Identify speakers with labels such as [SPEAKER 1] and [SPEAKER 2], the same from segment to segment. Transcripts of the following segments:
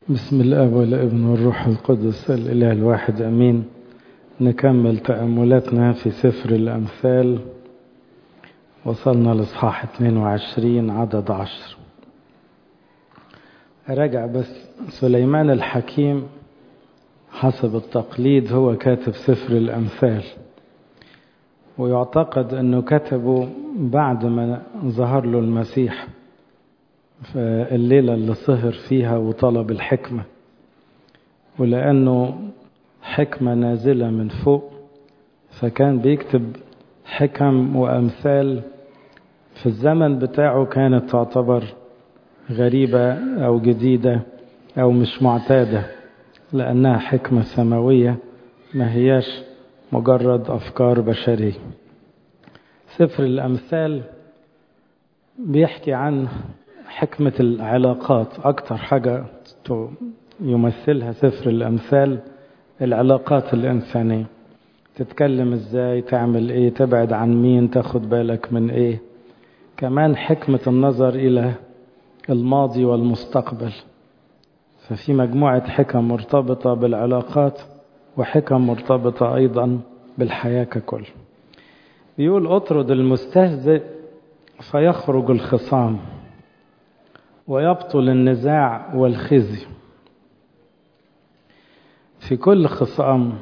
[SPEAKER 1] بسم الاب والابن والروح القدس الاله الواحد امين نكمل تاملاتنا في سفر الامثال وصلنا لاصحاح 22 عدد عشر راجع بس سليمان الحكيم حسب التقليد هو كاتب سفر الامثال ويعتقد انه كتبه بعد ما ظهر له المسيح في الليلة اللي سهر فيها وطلب الحكمة ولأنه حكمة نازلة من فوق فكان بيكتب حكم وأمثال في الزمن بتاعه كانت تعتبر غريبة أو جديدة أو مش معتادة لأنها حكمة سماوية ما هياش مجرد أفكار بشرية سفر الأمثال بيحكي عن حكمة العلاقات أكتر حاجة يمثلها سفر الأمثال العلاقات الإنسانية تتكلم إزاي تعمل إيه تبعد عن مين تاخد بالك من إيه كمان حكمة النظر إلى الماضي والمستقبل ففي مجموعة حكم مرتبطة بالعلاقات وحكم مرتبطة أيضا بالحياة ككل بيقول اطرد المستهزئ فيخرج الخصام ويبطل النزاع والخزي في كل خصام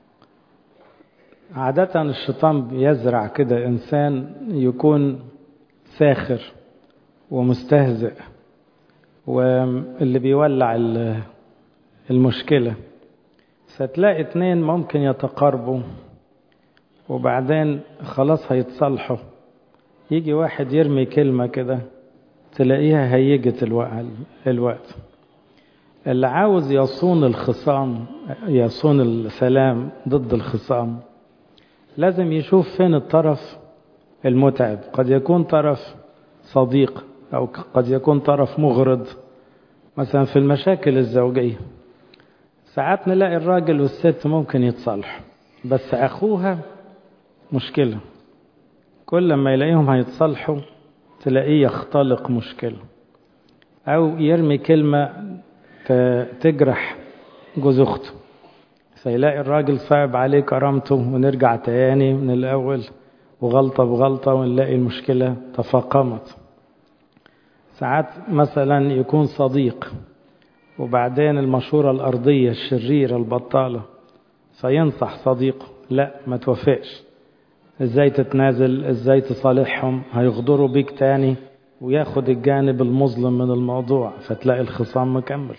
[SPEAKER 1] عادة الشيطان بيزرع كده إنسان يكون ساخر ومستهزئ واللي بيولع المشكلة فتلاقي اتنين ممكن يتقاربوا وبعدين خلاص هيتصالحوا يجي واحد يرمي كلمة كده تلاقيها هيجت الوقت اللي عاوز يصون الخصام يصون السلام ضد الخصام لازم يشوف فين الطرف المتعب قد يكون طرف صديق أو قد يكون طرف مغرض مثلا في المشاكل الزوجية ساعات نلاقي الراجل والست ممكن يتصالحوا بس أخوها مشكلة كل ما يلاقيهم هيتصالحوا تلاقيه يختلق مشكلة أو يرمي كلمة تجرح جوز أخته فيلاقي الراجل صعب عليه كرامته ونرجع تاني من الأول وغلطة بغلطة ونلاقي المشكلة تفاقمت ساعات مثلا يكون صديق وبعدين المشورة الأرضية الشريرة البطالة فينصح صديقه لا ما توافقش ازاي تتنازل ازاي تصالحهم هيغدروا بيك تاني وياخد الجانب المظلم من الموضوع فتلاقي الخصام مكمل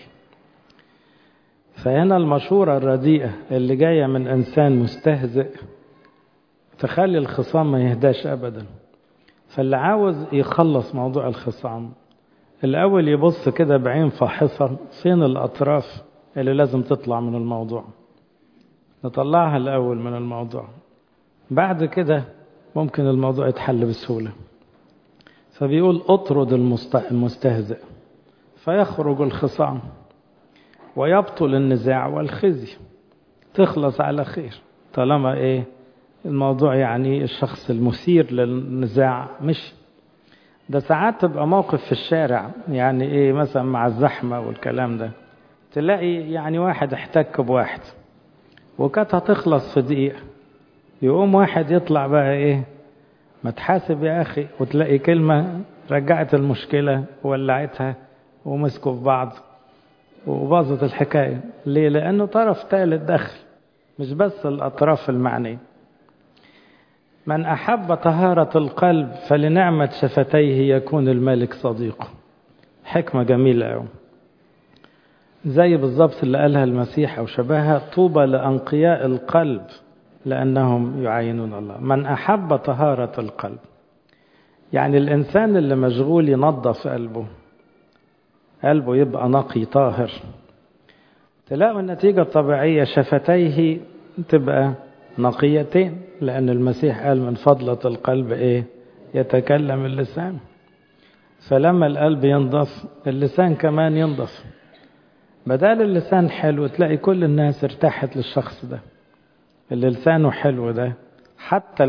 [SPEAKER 1] فهنا المشورة الرديئة اللي جاية من إنسان مستهزئ تخلي الخصام ما يهداش أبدا فاللي عاوز يخلص موضوع الخصام الأول يبص كده بعين فاحصة فين الأطراف اللي لازم تطلع من الموضوع نطلعها الأول من الموضوع بعد كده ممكن الموضوع يتحل بسهولة فبيقول اطرد المستهزئ فيخرج الخصام ويبطل النزاع والخزي تخلص على خير طالما ايه الموضوع يعني الشخص المثير للنزاع مش ده ساعات تبقى موقف في الشارع يعني ايه مثلا مع الزحمة والكلام ده تلاقي يعني واحد احتك بواحد وكانت هتخلص في دقيقة يقوم واحد يطلع بقى ايه ما تحاسب يا اخي وتلاقي كلمة رجعت المشكلة وولعتها ومسكوا في بعض وباظت الحكاية ليه لانه طرف ثالث دخل مش بس الاطراف المعنية من احب طهارة القلب فلنعمة شفتيه يكون الملك صديقه حكمة جميلة قوي زي بالظبط اللي قالها المسيح او شبهها طوبى لانقياء القلب لأنهم يعينون الله من أحب طهارة القلب يعني الإنسان اللي مشغول ينظف قلبه قلبه يبقى نقي طاهر تلاقوا النتيجة الطبيعية شفتيه تبقى نقيتين لأن المسيح قال من فضلة القلب إيه يتكلم اللسان فلما القلب ينضف اللسان كمان ينضف بدل اللسان حلو تلاقي كل الناس ارتاحت للشخص ده اللي لسانه حلو ده حتى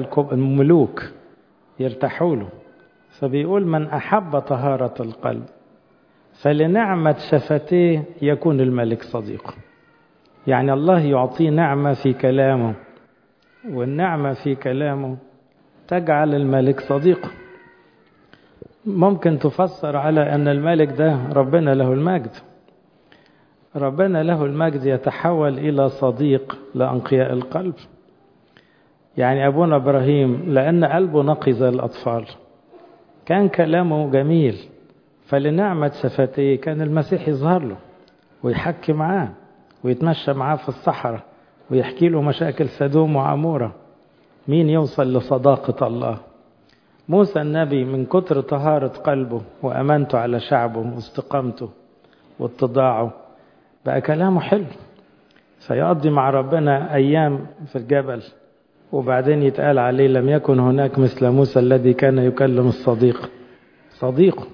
[SPEAKER 1] الملوك يرتاحوا له فبيقول من أحب طهارة القلب فلنعمة شفتيه يكون الملك صديقه يعني الله يعطيه نعمة في كلامه والنعمة في كلامه تجعل الملك صديقه ممكن تفسر على أن الملك ده ربنا له المجد ربنا له المجد يتحول إلى صديق لأنقياء القلب يعني أبونا إبراهيم لأن قلبه نقي زي الأطفال كان كلامه جميل فلنعمة شفتيه كان المسيح يظهر له ويحكي معاه ويتمشى معاه في الصحراء ويحكي له مشاكل سدوم وعمورة مين يوصل لصداقة الله موسى النبي من كتر طهارة قلبه وأمانته على شعبه واستقامته واتضاعه بقى كلامه حلو فيقضي مع ربنا أيام في الجبل وبعدين يتقال عليه لم يكن هناك مثل موسى الذي كان يكلم الصديق صديقه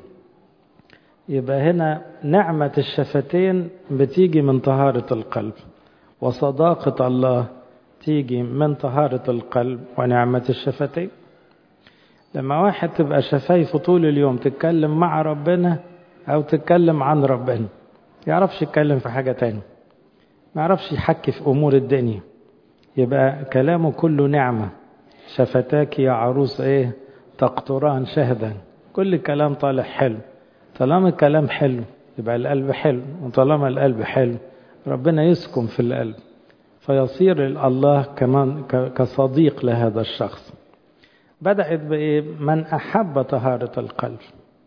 [SPEAKER 1] يبقى هنا نعمة الشفتين بتيجي من طهارة القلب وصداقة الله تيجي من طهارة القلب ونعمة الشفتين لما واحد تبقى شفايفه طول اليوم تتكلم مع ربنا أو تتكلم عن ربنا يعرفش يتكلم في حاجة تاني ما يعرفش يحكي في أمور الدنيا يبقى كلامه كله نعمة شفتاك يا عروس ايه تقطران شهدا كل كلام طالع حلو طالما الكلام حلو يبقى القلب حلو وطالما القلب حلو ربنا يسكن في القلب فيصير الله كمان كصديق لهذا الشخص بدأت بإيه من أحب طهارة القلب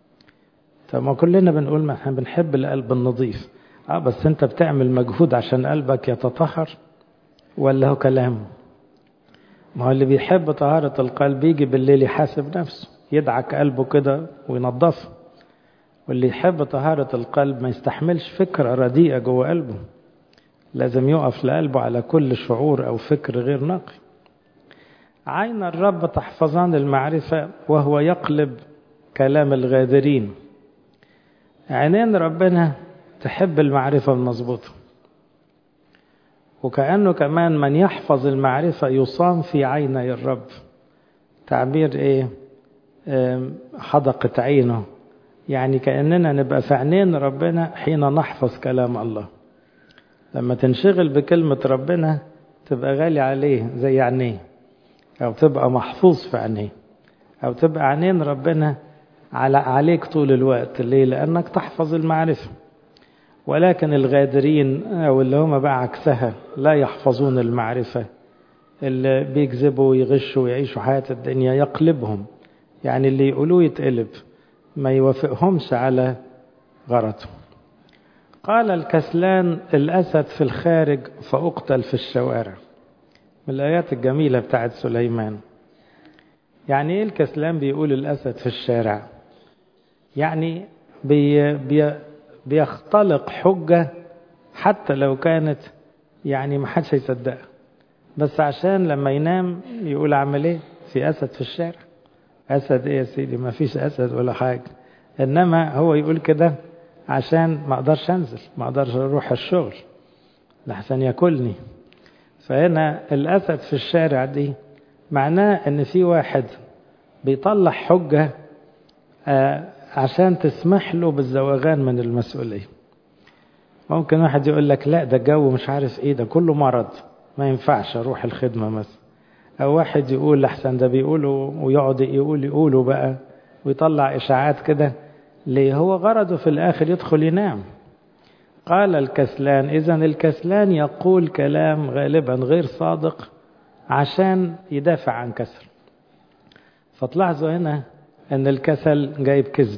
[SPEAKER 1] طب ما كلنا بنقول ما احنا بنحب القلب النظيف اه بس انت بتعمل مجهود عشان قلبك يتطهر ولا هو كلام ما هو اللي بيحب طهارة القلب يجي بالليل يحاسب نفسه يدعك قلبه كده وينظفه واللي يحب طهارة القلب ما يستحملش فكرة رديئة جوه قلبه لازم يقف لقلبه على كل شعور أو فكر غير نقي عين الرب تحفظان المعرفة وهو يقلب كلام الغادرين عينين ربنا تحب المعرفة المظبوطة وكأنه كمان من يحفظ المعرفة يصام في عيني الرب تعبير ايه حدقة عينه يعني كأننا نبقى في عينين ربنا حين نحفظ كلام الله لما تنشغل بكلمة ربنا تبقى غالي عليه زي عينيه أو تبقى محفوظ في عينيه أو تبقى عينين ربنا على عليك طول الوقت ليه؟ لأنك تحفظ المعرفة ولكن الغادرين أو اللي هم بقى عكسها لا يحفظون المعرفة اللي بيكذبوا ويغشوا ويعيشوا حياة الدنيا يقلبهم يعني اللي يقولوه يتقلب ما يوافقهمش على غرضه قال الكسلان الأسد في الخارج فأقتل في الشوارع من الآيات الجميلة بتاعت سليمان يعني إيه الكسلان بيقول الأسد في الشارع يعني بي بي بيختلق حجة حتى لو كانت يعني ما حدش هيصدقها بس عشان لما ينام يقول اعمل ايه في اسد في الشارع اسد ايه يا سيدي ما فيش اسد ولا حاجه انما هو يقول كده عشان ما اقدرش انزل ما اقدرش اروح الشغل لحسن ياكلني فهنا الاسد في الشارع دي معناه ان في واحد بيطلع حجه آه عشان تسمح له بالزواغان من المسؤوليه ممكن واحد يقول لك لا ده الجو مش عارف ايه ده كله مرض ما ينفعش اروح الخدمه مثلا او واحد يقول لحسن ده بيقولوا ويقعد يقول يقولوا بقى ويطلع اشاعات كده ليه هو غرضه في الاخر يدخل ينام قال الكسلان اذا الكسلان يقول كلام غالبا غير صادق عشان يدافع عن كسل فتلاحظوا هنا ان الكسل جايب كذب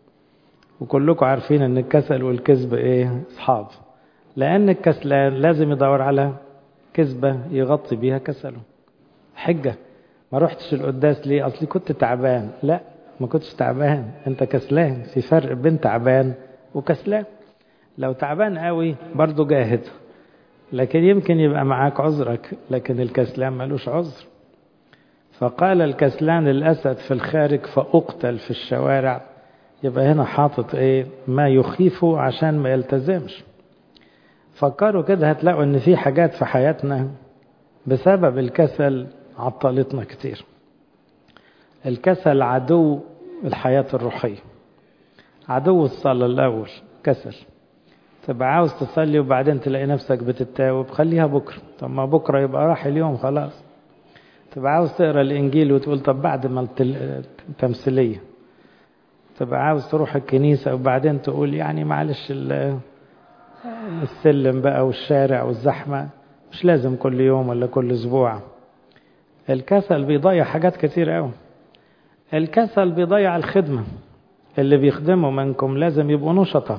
[SPEAKER 1] وكلكم عارفين ان الكسل والكذب ايه اصحاب لان الكسلان لازم يدور على كذبه يغطي بيها كسله حجه ما رحتش القداس ليه اصلي كنت تعبان لا ما كنتش تعبان انت كسلان في فرق بين تعبان وكسلان لو تعبان قوي برضه جاهد لكن يمكن يبقى معاك عذرك لكن الكسلان ملوش عذر فقال الكسلان الأسد في الخارج فأقتل في الشوارع يبقى هنا حاطط ايه ما يخيفه عشان ما يلتزمش فكروا كده هتلاقوا ان في حاجات في حياتنا بسبب الكسل عطلتنا كتير الكسل عدو الحياة الروحية عدو الصلاة الأول كسل تبقى عاوز تصلي وبعدين تلاقي نفسك بتتاوب خليها بكرة طب ما بكرة يبقى راح اليوم خلاص تبقى عاوز تقرا الانجيل وتقول طب بعد ما التمثيليه تبقى عاوز تروح الكنيسه وبعدين تقول يعني معلش السلم بقى والشارع والزحمه مش لازم كل يوم ولا كل اسبوع الكسل بيضيع حاجات كتير قوي الكسل بيضيع الخدمه اللي بيخدموا منكم لازم يبقوا نشطة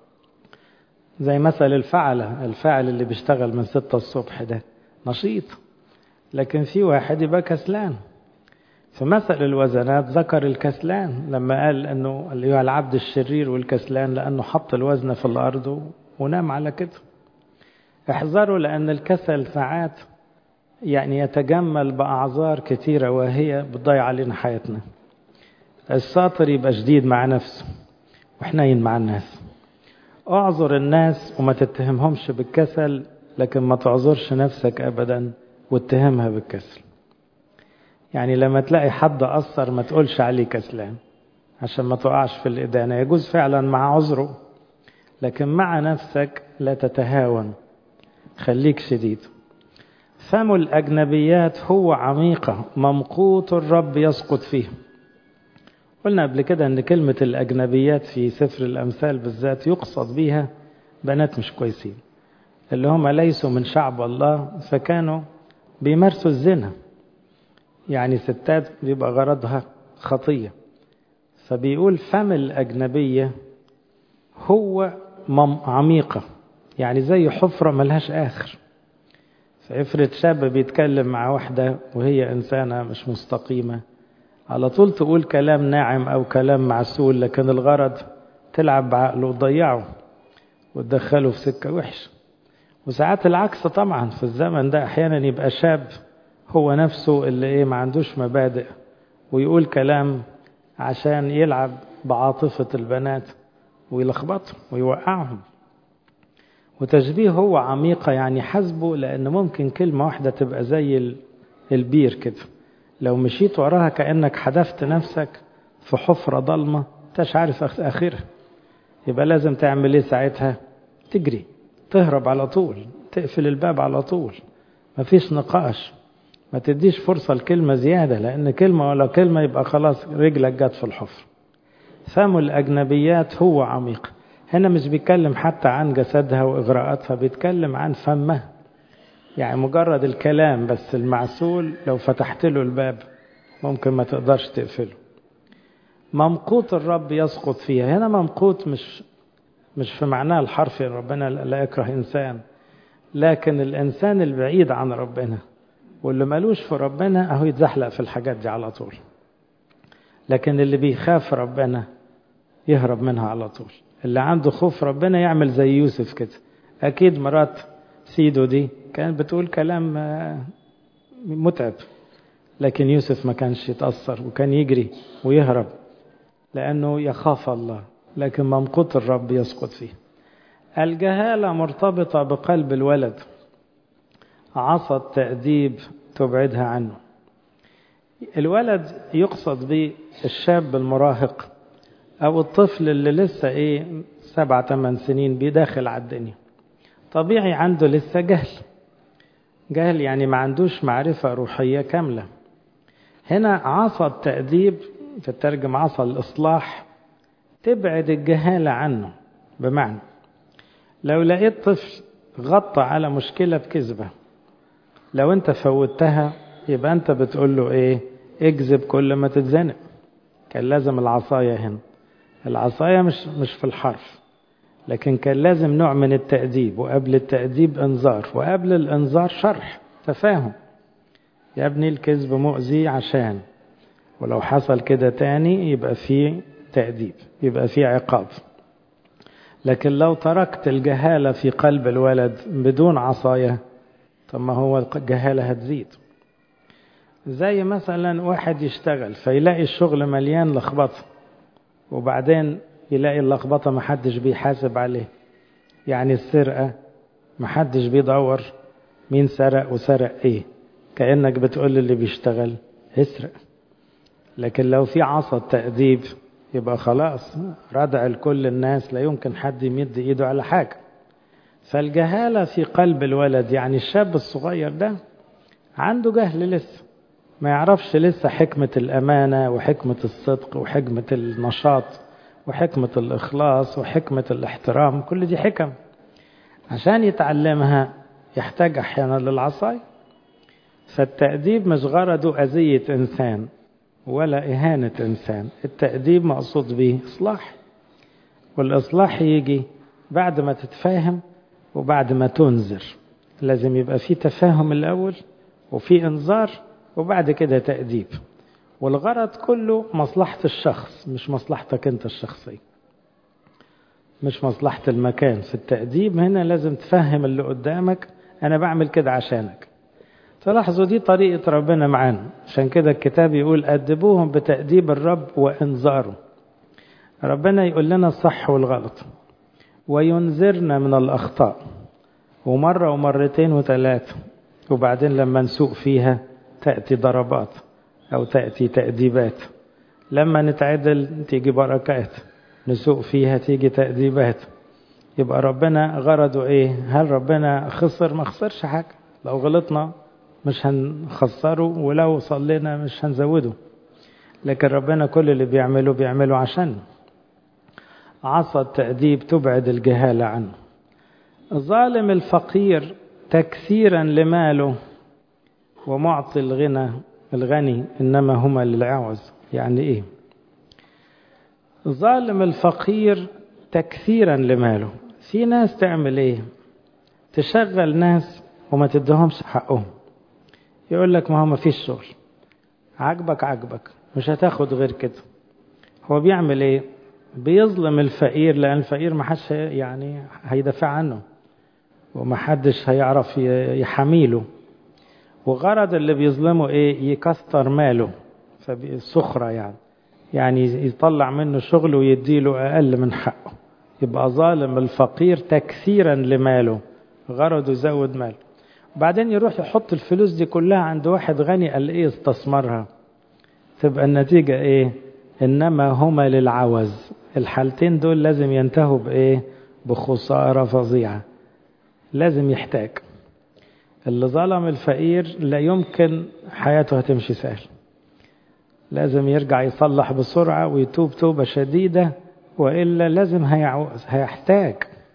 [SPEAKER 1] زي مثل الفعلة الفاعل اللي بيشتغل من ستة الصبح ده نشيط لكن في واحد يبقى كسلان في مثل الوزنات ذكر الكسلان لما قال انه اللي هو العبد الشرير والكسلان لانه حط الوزن في الارض ونام على كده احذروا لان الكسل ساعات يعني يتجمل باعذار كثيره وهي بتضيع علينا حياتنا الساطر يبقى شديد مع نفسه وحنين مع الناس اعذر الناس وما تتهمهمش بالكسل لكن ما تعذرش نفسك ابدا واتهمها بالكسل يعني لما تلاقي حد قصر ما تقولش عليه كسلان عشان ما تقعش في الإدانة يجوز فعلا مع عذره لكن مع نفسك لا تتهاون خليك شديد فم الأجنبيات هو عميقة ممقوت الرب يسقط فيه قلنا قبل كده أن كلمة الأجنبيات في سفر الأمثال بالذات يقصد بيها بنات مش كويسين اللي هم ليسوا من شعب الله فكانوا بيمارسوا الزنا يعني ستات بيبقى غرضها خطية فبيقول فم الأجنبية هو عميقة يعني زي حفرة ملهاش آخر فافرض شاب بيتكلم مع واحدة وهي إنسانة مش مستقيمة على طول تقول كلام ناعم أو كلام معسول لكن الغرض تلعب بعقله وتضيعه وتدخله في سكة وحشة وساعات العكس طبعا في الزمن ده أحيانا يبقى شاب هو نفسه اللي ايه ما عندوش مبادئ ويقول كلام عشان يلعب بعاطفة البنات ويلخبطهم ويوقعهم وتشبيه هو عميقة يعني حسبه لأن ممكن كلمة واحدة تبقى زي البير كده لو مشيت وراها كأنك حدفت نفسك في حفرة ضلمة انتش عارف آخرها يبقى لازم تعمل ايه ساعتها تجري تهرب على طول تقفل الباب على طول مفيش نقاش ما تديش فرصة لكلمة زيادة لأن كلمة ولا كلمة يبقى خلاص رجلك جت في الحفر فم الأجنبيات هو عميق هنا مش بيتكلم حتى عن جسدها وإغراءاتها بيتكلم عن فمها يعني مجرد الكلام بس المعسول لو فتحت له الباب ممكن ما تقدرش تقفله ممقوت الرب يسقط فيها هنا ممقوت مش مش في معناه الحرفي ربنا لا يكره إنسان لكن الإنسان البعيد عن ربنا واللي ملوش في ربنا اهو يتزحلق في الحاجات دي على طول لكن اللي بيخاف ربنا يهرب منها على طول اللي عنده خوف ربنا يعمل زي يوسف كده اكيد مرات سيدو دي كانت بتقول كلام متعب لكن يوسف ما كانش يتأثر وكان يجري ويهرب لأنه يخاف الله لكن ممقوت الرب يسقط فيه الجهالة مرتبطة بقلب الولد عصا التأديب تبعدها عنه الولد يقصد به الشاب المراهق أو الطفل اللي لسه إيه سبعة ثمان سنين بيداخل على الدنيا طبيعي عنده لسه جهل جهل يعني ما عندوش معرفة روحية كاملة هنا عصا التأديب تترجم عصا الإصلاح تبعد الجهالة عنه بمعنى لو لقيت طفل غطى على مشكلة بكذبة لو انت فوتها يبقى انت بتقول له ايه اكذب كل ما تتزنق كان لازم العصاية هنا العصاية مش مش في الحرف لكن كان لازم نوع من التأديب وقبل التأديب انذار وقبل الانذار شرح تفاهم يا ابني الكذب مؤذي عشان ولو حصل كده تاني يبقى فيه تأديب يبقى فيه عقاب لكن لو تركت الجهالة في قلب الولد بدون عصاية طب ما هو الجهالة هتزيد زي مثلا واحد يشتغل فيلاقي الشغل مليان لخبطة وبعدين يلاقي اللخبطة محدش بيحاسب عليه يعني السرقة محدش بيدور مين سرق وسرق ايه كأنك بتقول اللي بيشتغل اسرق لكن لو في عصا تأديب يبقى خلاص ردع لكل الناس لا يمكن حد يمد ايده على حاجة فالجهالة في قلب الولد يعني الشاب الصغير ده عنده جهل لسه ما يعرفش لسه حكمة الأمانة وحكمة الصدق وحكمة النشاط وحكمة الإخلاص وحكمة الاحترام كل دي حكم عشان يتعلمها يحتاج أحيانا للعصاية فالتأديب مش غرضه أذية إنسان ولا إهانة إنسان التأديب مقصود به إصلاح والإصلاح يجي بعد ما تتفاهم وبعد ما تنذر لازم يبقى في تفاهم الأول وفي إنذار وبعد كده تأديب والغرض كله مصلحة الشخص مش مصلحتك أنت الشخصية مش مصلحة المكان في التأديب هنا لازم تفهم اللي قدامك أنا بعمل كده عشانك تلاحظوا دي طريقة ربنا معانا عشان كده الكتاب يقول أدبوهم بتأديب الرب وإنذاره ربنا يقول لنا الصح والغلط وينذرنا من الأخطاء ومرة ومرتين وثلاثة وبعدين لما نسوق فيها تأتي ضربات أو تأتي تأديبات لما نتعدل تيجي بركات نسوق فيها تيجي تأديبات يبقى ربنا غرضه ايه هل ربنا خسر ما خسرش حاجة لو غلطنا مش هنخسره ولو صلينا مش هنزوده لكن ربنا كل اللي بيعمله بيعمله عشان عصا التأديب تبعد الجهالة عنه ظالم الفقير تكثيرا لماله ومعطي الغنى الغني إنما هما للعوز يعني إيه ظالم الفقير تكثيرا لماله في ناس تعمل إيه تشغل ناس وما تدهمش حقهم يقول لك ما هو ما فيش شغل عجبك عجبك مش هتاخد غير كده هو بيعمل ايه بيظلم الفقير لان الفقير ما حدش يعني هيدافع عنه وما حدش هيعرف يحميله وغرض اللي بيظلمه ايه يكسر ماله فالسخرة يعني يعني يطلع منه شغل ويديله اقل من حقه يبقى ظالم الفقير تكثيرا لماله غرضه يزود ماله وبعدين يروح يحط الفلوس دي كلها عند واحد غني قال ايه استثمرها تبقى النتيجة ايه انما هما للعوز الحالتين دول لازم ينتهوا بايه بخسارة فظيعة لازم يحتاج اللي ظلم الفقير لا يمكن حياته هتمشي سهل لازم يرجع يصلح بسرعة ويتوب توبة شديدة وإلا لازم هيعوز هيحتاج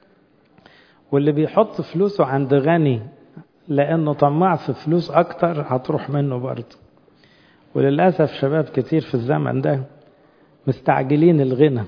[SPEAKER 1] واللي بيحط فلوسه عند غني لأنه طماع في فلوس أكتر هتروح منه برضه وللأسف شباب كتير في الزمن ده مستعجلين الغنى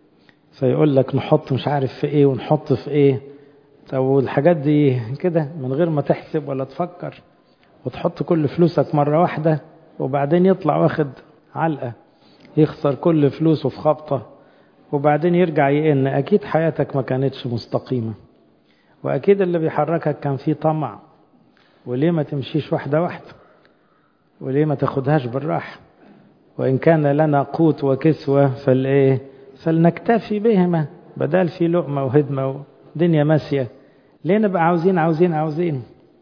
[SPEAKER 1] فيقول لك نحط مش عارف في ايه ونحط في ايه طب والحاجات دي كده من غير ما تحسب ولا تفكر وتحط كل فلوسك مرة واحدة وبعدين يطلع واخد علقة يخسر كل فلوسه في خبطة وبعدين يرجع يئن أكيد حياتك ما كانتش مستقيمة وأكيد اللي بيحركك كان فيه طمع وليه ما تمشيش واحدة واحدة وليه ما تاخدهاش بالراحة وإن كان لنا قوت وكسوة فالإيه فلنكتفي بهما بدل في لقمة وهدمة ودنيا ماشية ليه نبقى عاوزين عاوزين عاوزين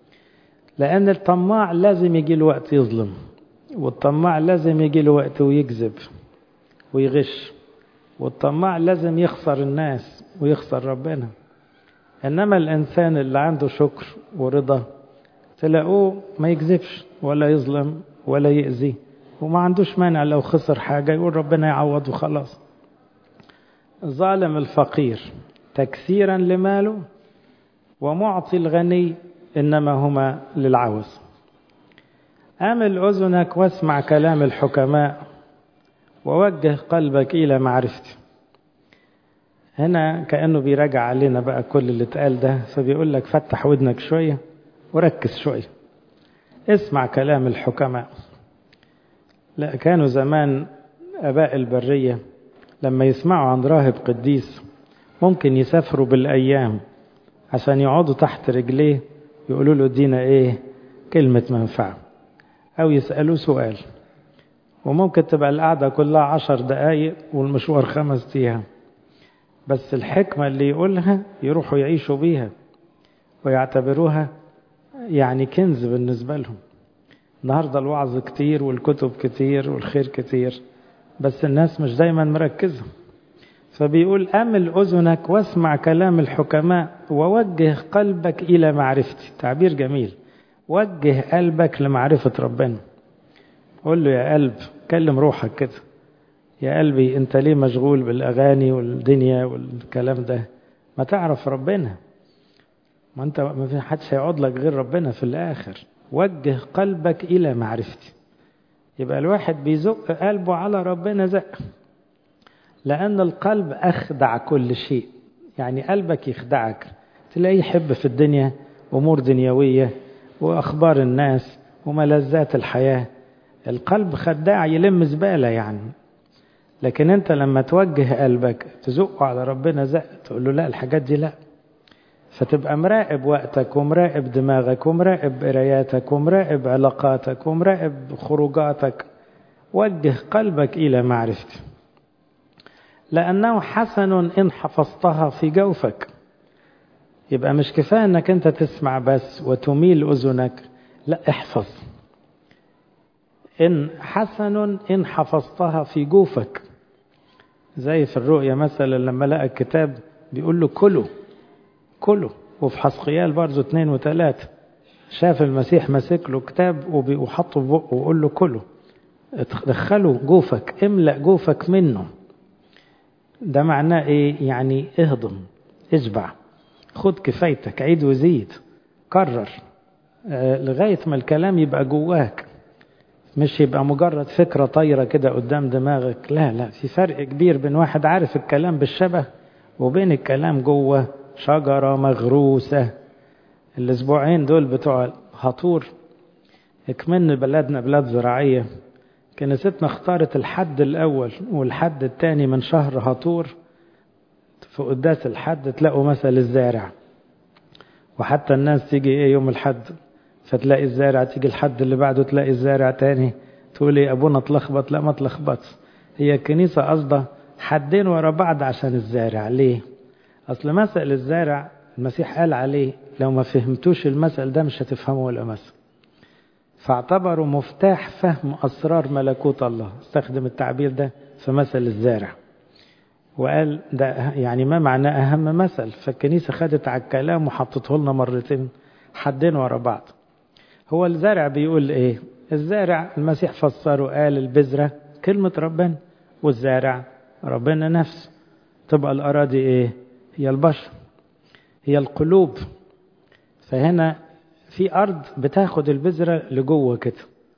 [SPEAKER 1] لأن الطماع لازم يجي له وقت يظلم والطماع لازم يجي له وقت ويكذب ويغش والطماع لازم يخسر الناس ويخسر ربنا إنما الإنسان اللي عنده شكر ورضا تلاقوه ما يكذبش ولا يظلم ولا يأذي وما عندوش مانع لو خسر حاجة يقول ربنا يعوض وخلاص ظالم الفقير تكثيرا لماله ومعطي الغني إنما هما للعوز أمل أذنك واسمع كلام الحكماء ووجه قلبك إلى معرفتي هنا كأنه بيراجع علينا بقى كل اللي اتقال ده فبيقول لك فتح ودنك شوية وركز شوية اسمع كلام الحكماء لا كانوا زمان أباء البرية لما يسمعوا عن راهب قديس ممكن يسافروا بالأيام عشان يقعدوا تحت رجليه يقولوا له ادينا ايه كلمة منفعة أو يسألوه سؤال وممكن تبقى القعدة كلها عشر دقايق والمشوار خمس أيام بس الحكمة اللي يقولها يروحوا يعيشوا بيها ويعتبروها يعني كنز بالنسبة لهم النهاردة الوعظ كتير والكتب كتير والخير كتير بس الناس مش دايما مركزة فبيقول أمل أذنك واسمع كلام الحكماء ووجه قلبك إلى معرفتي تعبير جميل وجه قلبك لمعرفة ربنا قول له يا قلب كلم روحك كده يا قلبي انت ليه مشغول بالأغاني والدنيا والكلام ده ما تعرف ربنا ما انت ما في حدش هيقعد لك غير ربنا في الآخر وجه قلبك إلى معرفتي يبقى الواحد بيزق قلبه على ربنا زق لأن القلب أخدع كل شيء يعني قلبك يخدعك تلاقيه يحب في الدنيا أمور دنيوية وأخبار الناس وملذات الحياة القلب خداع يلم زبالة يعني لكن أنت لما توجه قلبك تزقه على ربنا زق تقول له لا الحاجات دي لا فتبقى مراقب وقتك ومراقب دماغك ومراقب قراياتك ومراقب علاقاتك ومراقب خروجاتك وجه قلبك إلى معرفتي لأنه حسن إن حفظتها في جوفك يبقى مش كفاية أنك أنت تسمع بس وتميل أذنك لا احفظ إن حسن إن حفظتها في جوفك زي في الرؤيا مثلا لما لقى الكتاب بيقول له كله كله وفي حسقيال برضه اثنين وثلاثة شاف المسيح ماسك له كتاب وحطه في بقه وقول له كله دخله جوفك املأ جوفك منه ده معناه ايه يعني اهضم اشبع خد كفايتك عيد وزيد كرر آه لغاية ما الكلام يبقى جواك مش يبقى مجرد فكرة طايرة كده قدام دماغك لا لا في فرق كبير بين واحد عارف الكلام بالشبه وبين الكلام جوه شجرة مغروسة الأسبوعين دول بتوع هطور اكمن بلدنا بلاد زراعية كنيستنا اختارت الحد الأول والحد الثاني من شهر هطور في قداس الحد تلاقوا مثل الزارع وحتى الناس تيجي ايه يوم الحد فتلاقي الزارع تيجي الحد اللي بعده تلاقي الزارع تاني تقول ايه ابونا اتلخبط لا ما اتلخبطش هي الكنيسة قصده حدين ورا بعض عشان الزارع ليه اصل مثل الزارع المسيح قال عليه لو ما فهمتوش المثل ده مش هتفهموا ولا مثل فاعتبروا مفتاح فهم أسرار ملكوت الله استخدم التعبير ده في مثل الزارع وقال ده يعني ما معناه أهم مثل فالكنيسة خدت على الكلام وحطته لنا مرتين حدين ورا بعض هو الزارع بيقول ايه الزارع المسيح فسره قال البذرة كلمة ربنا والزارع ربنا نفسه تبقى الأراضي ايه هي البشر هي القلوب فهنا في أرض بتاخد البذرة لجوه كده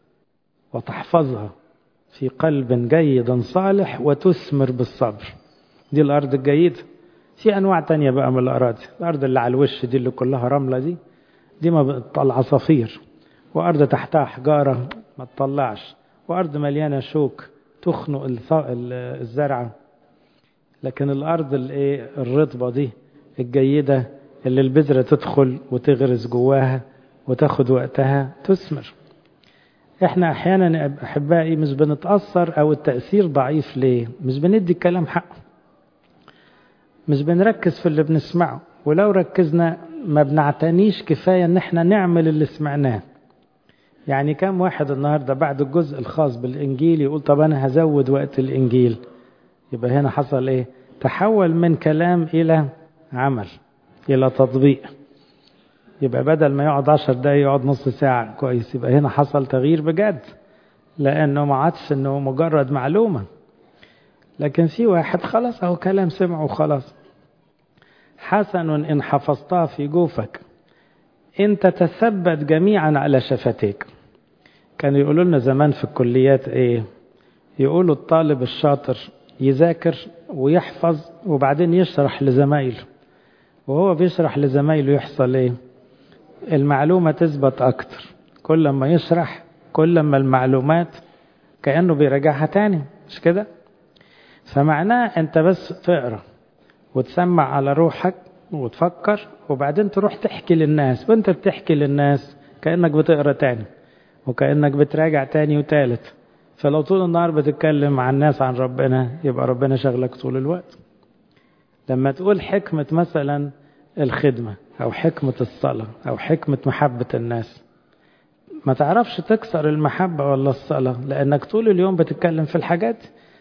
[SPEAKER 1] وتحفظها في قلب جيد صالح وتثمر بالصبر دي الأرض الجيدة في أنواع تانية بقى من الأراضي الأرض اللي على الوش دي اللي كلها رملة دي دي ما بتطلع عصافير وأرض تحتها حجارة ما تطلعش وأرض مليانة شوك تخنق الزرعة لكن الأرض الايه الرطبة دي الجيدة اللي البذرة تدخل وتغرس جواها وتاخد وقتها تثمر احنا احيانا احبائي مش بنتأثر او التأثير ضعيف ليه مش بندي الكلام حقه مش بنركز في اللي بنسمعه ولو ركزنا ما بنعتنيش كفاية ان احنا نعمل اللي سمعناه يعني كم واحد النهاردة بعد الجزء الخاص بالانجيل يقول طب انا هزود وقت الانجيل يبقى هنا حصل ايه تحول من كلام الى عمل الى تطبيق يبقى بدل ما يقعد عشر دقايق يقعد نص ساعة كويس يبقى هنا حصل تغيير بجد لأنه ما عادش إنه مجرد معلومة لكن في واحد خلاص أهو كلام سمعه وخلاص حسن إن حفظتها في جوفك إن تتثبت جميعا على شفتيك كانوا يقولوا لنا زمان في الكليات إيه يقولوا الطالب الشاطر يذاكر ويحفظ وبعدين يشرح لزمايله وهو بيشرح لزمايله يحصل ايه المعلومة تثبت أكتر كل ما يشرح كل ما المعلومات كأنه بيراجعها تاني مش كده فمعناه أنت بس تقرأ وتسمع على روحك وتفكر وبعدين تروح تحكي للناس وانت بتحكي للناس كأنك بتقرأ تاني وكأنك بتراجع تاني وتالت فلو طول النهار بتتكلم مع الناس عن ربنا يبقى ربنا شغلك طول الوقت لما تقول حكمة مثلا الخدمة أو حكمة الصلاة أو حكمة محبة الناس ما تعرفش تكسر المحبة ولا الصلاة لأنك طول اليوم بتتكلم في الحاجات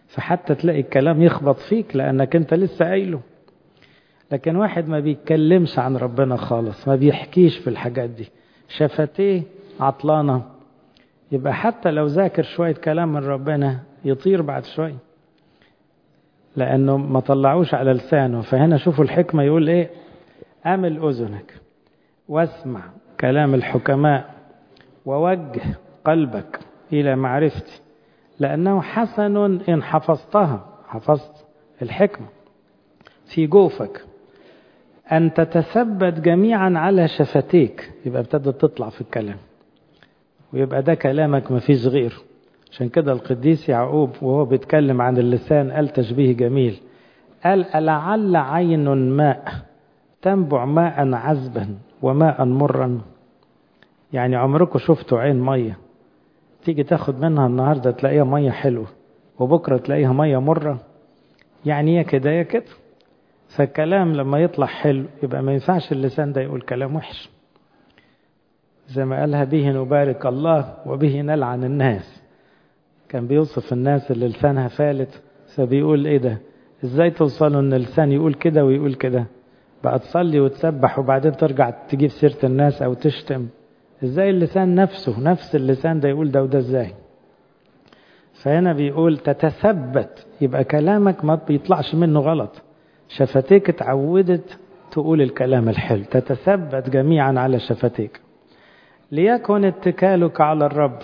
[SPEAKER 1] فحتى تلاقي الكلام يخبط فيك لأنك أنت لسه قايله لكن واحد ما بيتكلمش عن ربنا خالص ما بيحكيش في الحاجات دي شفتيه عطلانة يبقى حتى لو ذاكر شوية كلام من ربنا يطير بعد شوية لأنه ما طلعوش على لسانه فهنا شوفوا الحكمة يقول إيه أمل أذنك واسمع كلام الحكماء ووجه قلبك إلى معرفتي لأنه حسن إن حفظتها حفظت الحكمة في جوفك أن تتثبت جميعا على شفتيك يبقى ابتدت تطلع في الكلام ويبقى ده كلامك ما فيش غيره عشان كده القديس يعقوب وهو بيتكلم عن اللسان قال تشبيه جميل قال ألعل عين ماء تنبع ماء عذبا وماء مرا يعني عمركم شفتوا عين ميه تيجي تاخد منها النهارده تلاقيها ميه حلوه وبكره تلاقيها ميه مره يعني يا كده يا كده فالكلام لما يطلع حلو يبقى ما ينفعش اللسان ده يقول كلام وحش زي ما قالها به نبارك الله وبه نلعن الناس كان بيوصف الناس اللي لسانها فالت فبيقول ايه ده ازاي توصلوا ان اللسان يقول كده ويقول كده بقى تصلي وتسبح وبعدين ترجع تجيب سيرة الناس او تشتم ازاي اللسان نفسه نفس اللسان ده يقول ده وده ازاي فهنا بيقول تتثبت يبقى كلامك ما بيطلعش منه غلط شفتيك اتعودت تقول الكلام الحلو تتثبت جميعا على شفتيك ليكن اتكالك على الرب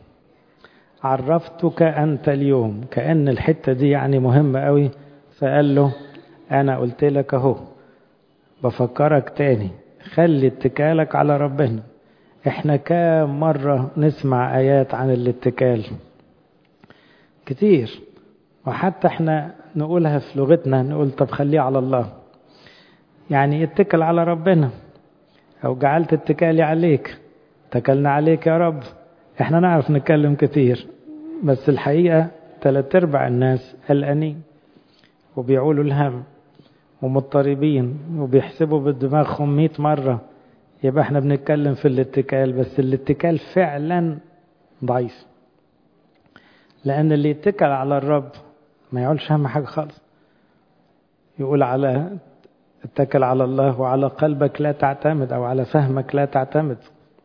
[SPEAKER 1] عرفتك أنت اليوم كأن الحتة دي يعني مهمة قوي فقال له أنا قلت لك أهو بفكرك تاني خلي اتكالك على ربنا احنا كام مرة نسمع آيات عن الاتكال كتير وحتى احنا نقولها في لغتنا نقول طب خليه على الله يعني اتكل على ربنا او جعلت اتكالي عليك اتكلنا عليك يا رب احنا نعرف نتكلم كتير بس الحقيقة ثلاث ارباع الناس قلقانين وبيعولوا الهم ومضطربين وبيحسبوا بدماغهم 100 مرة يبقى احنا بنتكلم في الاتكال بس الاتكال فعلا ضعيف لأن اللي يتكل على الرب ما يقولش هم حاجة خالص يقول على اتكل على الله وعلى قلبك لا تعتمد أو على فهمك لا تعتمد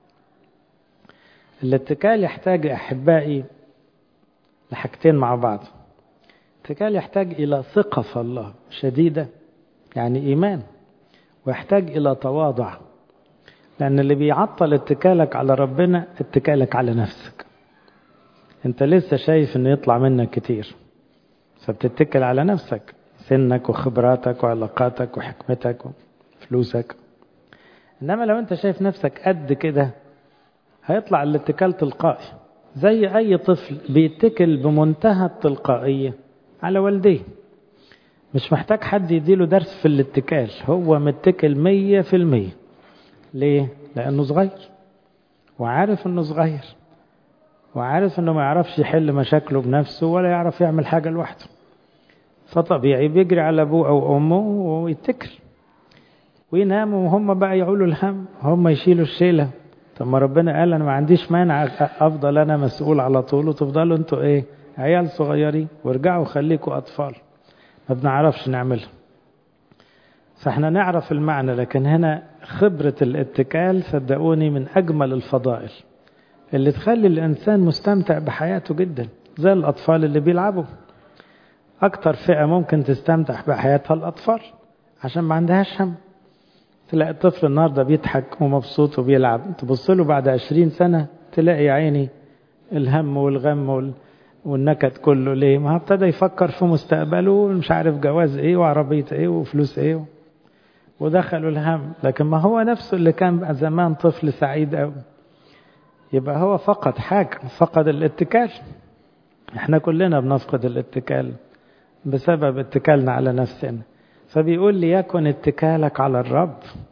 [SPEAKER 1] الاتكال يحتاج أحبائي لحاجتين مع بعض الاتكال يحتاج إلى ثقة في الله شديدة يعني إيمان ويحتاج إلى تواضع لأن اللي بيعطل اتكالك على ربنا اتكالك على نفسك انت لسه شايف انه يطلع منك كتير فبتتكل على نفسك سنك وخبراتك وعلاقاتك وحكمتك وفلوسك انما لو انت شايف نفسك قد كده هيطلع الاتكال تلقائي زي اي طفل بيتكل بمنتهى التلقائية على والديه مش محتاج حد يديله درس في الاتكال هو متكل مية في المية ليه؟ لأنه صغير وعارف أنه صغير وعارف أنه ما يعرفش يحل مشاكله بنفسه ولا يعرف يعمل حاجة لوحده فطبيعي بيجري على أبوه أو أمه ويتكل ويناموا وهم بقى يعولوا الهم هم يشيلوا الشيلة طب ما ربنا قال أنا ما عنديش مانع أفضل أنا مسؤول على طول وتفضلوا أنتوا إيه عيال صغيرين وارجعوا خليكوا أطفال ما بنعرفش نعملها فاحنا نعرف المعنى لكن هنا خبرة الاتكال صدقوني من أجمل الفضائل اللي تخلي الإنسان مستمتع بحياته جدا زي الأطفال اللي بيلعبوا أكتر فئة ممكن تستمتع بحياتها الأطفال عشان ما عندهاش هم تلاقي الطفل النهارده بيضحك ومبسوط وبيلعب تبص له بعد عشرين سنة تلاقي يا عيني الهم والغم وال... والنكد كله ليه ما ابتدى يفكر في مستقبله ومش عارف جواز ايه وعربية ايه وفلوس ايه ودخلوا الهم لكن ما هو نفسه اللي كان زمان طفل سعيد قوي يبقى هو فقد حاجة فقد الاتكال احنا كلنا بنفقد الاتكال بسبب اتكالنا على نفسنا فبيقول لي يكن اتكالك على الرب